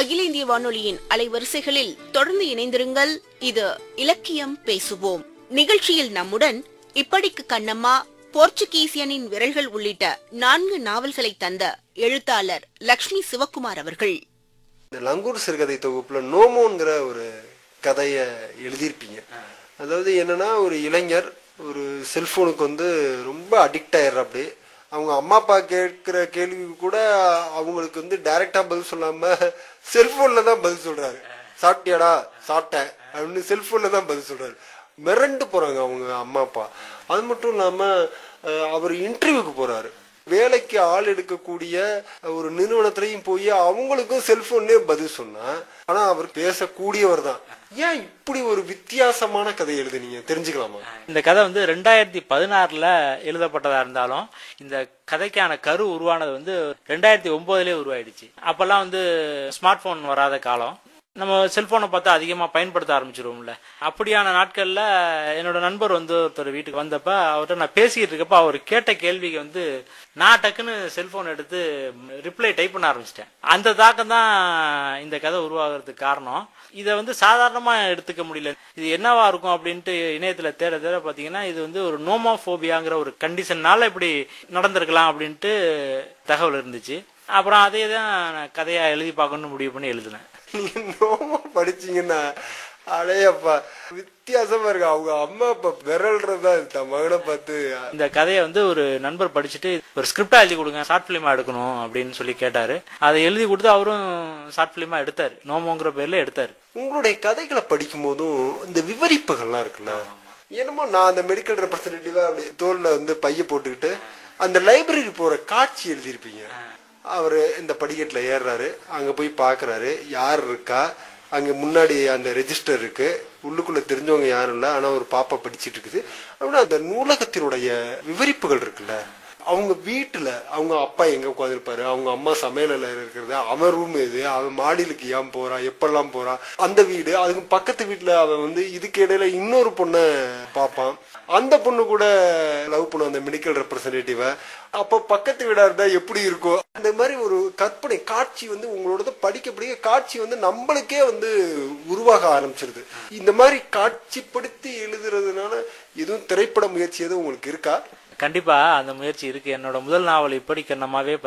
அகில இந்திய வானொலியின் அலைவரிசைகளில் தொடர்ந்து இணைந்திருங்கள் இது இலக்கியம் பேசுவோம் நிகழ்ச்சியில் நம்முடன் இப்படிக்கு கண்ணம்மா போர்ச்சுகீசியனின் விரல்கள் உள்ளிட்ட நான்கு நாவல்களை தந்த எழுத்தாளர் லக்ஷ்மி சிவக்குமார் அவர்கள் இந்த லங்கூர் சிறுகதை தொகுப்புல நோமோங்கிற ஒரு கதையை எழுதியிருப்பீங்க அதாவது என்னன்னா ஒரு இளைஞர் ஒரு செல்போனுக்கு வந்து ரொம்ப அடிக்ட் ஆயிடுறாப்படி அவங்க அம்மா அப்பா கேட்கிற கேள்விக்கு கூட அவங்களுக்கு வந்து டைரக்டா பதில் சொல்லாம செல்போன்ல தான் பதில் சொல்றாரு சாப்பிட்டியாடா சாப்பிட்டேன் அப்படின்னு செல்போன்ல தான் பதில் சொல்றாரு மிரண்டு போறாங்க அவங்க அம்மா அப்பா அது மட்டும் இல்லாம அஹ், அவர் இன்டர்வியூக்கு போறாரு வேலைக்கு ஆள் எடுக்கக்கூடிய ஒரு நிறுவனத்திலையும் போய் அவங்களுக்கும் செல்போன்லயே பதில் சொன்னா ஆனா அவர் பேசக்கூடியவர் தான் ஏன் இப்படி ஒரு வித்தியாசமான கதை எழுதுனீங்க தெரிஞ்சுக்கலாமா இந்த கதை வந்து ரெண்டாயிரத்தி பதினாறுல எழுதப்பட்டதா இருந்தாலும் இந்த கதைக்கான கரு உருவானது வந்து ரெண்டாயிரத்தி ஒன்பதுலயே உருவாயிடுச்சு அப்பெல்லாம் வந்து ஸ்மார்ட் போன் வராத காலம் நம்ம செல்போனை பார்த்து அதிகமாக பயன்படுத்த ஆரம்பிச்சிருவோம்ல அப்படியான நாட்களில் என்னோட நண்பர் வந்து ஒருத்தர் வீட்டுக்கு வந்தப்ப அவர்கிட்ட நான் பேசிக்கிட்டு இருக்கப்ப அவர் கேட்ட கேள்விக்கு வந்து நான் டக்குன்னு செல்போன் எடுத்து ரிப்ளை டைப் பண்ண ஆரம்பிச்சிட்டேன் அந்த தாக்கம் தான் இந்த கதை உருவாகிறதுக்கு காரணம் இதை வந்து சாதாரணமாக எடுத்துக்க முடியல இது என்னவா இருக்கும் அப்படின்ட்டு இணையத்தில் தேட தேட பார்த்தீங்கன்னா இது வந்து ஒரு நோமோஃபோபியாங்கிற ஒரு கண்டிஷன்னால இப்படி நடந்திருக்கலாம் அப்படின்ட்டு தகவல் இருந்துச்சு அப்புறம் அதே தான் நான் கதையாக எழுதி பார்க்கணும்னு முடிவு பண்ணி எழுதினேன் நீங்க நோமா படிச்சீங்கன்னா அடையப்பா வித்தியாசமா இருக்கு அவங்க அம்மா அப்பா விரல்றதா தன் மகனை பார்த்து இந்த கதையை வந்து ஒரு நண்பர் படிச்சுட்டு ஒரு ஸ்கிரிப்டா எழுதி கொடுங்க ஷார்ட் ஃபிலிமா எடுக்கணும் அப்படின்னு சொல்லி கேட்டாரு அதை எழுதி கொடுத்து அவரும் ஷார்ட் ஃபிலிமா எடுத்தாரு நோமோங்கிற பேர்ல எடுத்தாரு உங்களுடைய கதைகளை படிக்கும் போதும் இந்த விவரிப்புகள்லாம் இருக்குல்ல என்னமோ நான் அந்த மெடிக்கல் ரெப்ரசன்டேட்டிவா அப்படி தோல்ல வந்து பைய போட்டுக்கிட்டு அந்த லைப்ரரி போற காட்சி எழுதியிருப்பீங்க அவரு இந்த படிக்கட்டுல ஏறுறாரு அங்க போய் பாக்குறாரு யார் இருக்கா அங்க முன்னாடி அந்த ரெஜிஸ்டர் இருக்கு உள்ளுக்குள்ள தெரிஞ்சவங்க யாரும் இல்ல ஆனா ஒரு பாப்பா படிச்சிட்டு இருக்குது அப்படின்னா அந்த நூலகத்தினுடைய விவரிப்புகள் இருக்குல்ல அவங்க வீட்டுல அவங்க அப்பா எங்க உட்காந்துருப்பாரு அவங்க அம்மா சமையல இருக்கிறது அவன் ரூம் எது அவன் மாடியிலுக்கு ஏன் போறான் எப்பெல்லாம் போறான் அந்த வீடு அதுக்கு பக்கத்து வீட்டுல அவன் வந்து இதுக்கு இடையில இன்னொரு பொண்ணை பார்ப்பான் அந்த பொண்ணு கூட லவ் பண்ணும் அந்த மெடிக்கல் ரெப்ரசன்டேட்டிவ அப்போ பக்கத்து வீடா இருந்தா எப்படி இருக்கும் அந்த மாதிரி ஒரு கற்பனை காட்சி வந்து உங்களோட படிக்க படிக்க காட்சி வந்து நம்மளுக்கே வந்து உருவாக ஆரம்பிச்சிருது இந்த மாதிரி காட்சிப்படுத்தி எழுதுறதுனால எதுவும் திரைப்பட முயற்சி எதுவும் உங்களுக்கு இருக்கா கண்டிப்பா அந்த முயற்சி இருக்கு என்னோட முதல் நாவல் இப்படி கண்ணமாவே